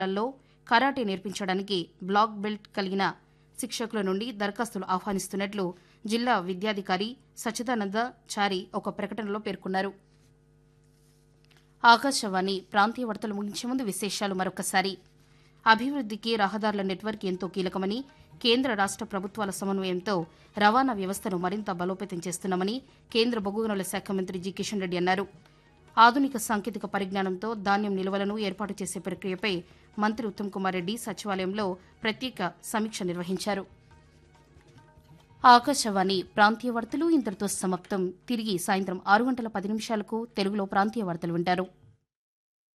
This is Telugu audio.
లలో కరాటే నేర్పించడానికి బ్లాక్ బెల్ట్ కలిగిన శిక్షకుల నుండి దరఖాస్తులు ఆహ్వానిస్తున్నట్లు జిల్లా విద్యాధికారి సచ్చిదానంద చారి ఒక ప్రకటనలో పేర్కొన్నారు ఆకాశవాణి ప్రాంతీయ వార్తలు ముగించే ముందు విశేషాలు మరొకసారి అభివృద్ధికి రహదారుల నెట్వర్క్ ఎంతో కీలకమని కేంద్ర రాష్ట ప్రభుత్వాల సమన్వయంతో రవాణా వ్యవస్థను మరింత బలోపేతం చేస్తున్నామని కేంద్ర బొగ్గు గనుల శాఖ మంత్రి జి కిషన్ రెడ్డి అన్నారు ఆధునిక సాంకేతిక పరిజ్ఞానంతో ధాన్యం నిల్వలను ఏర్పాటు చేసే ప్రక్రియపై మంత్రి ఉత్తమ్ కుమార్ రెడ్డి సచివాలయంలో ప్రత్యేక సమీక్ష నిర్వహించారు ఆకాశవాణి ప్రాంతీయ వార్తలు ఇంతటితో సమాప్తం తిరిగి సాయంత్రం ఆరు గంటల పది నిమిషాలకు తెలుగులో ప్రాంతీయ వార్తలు వింటారు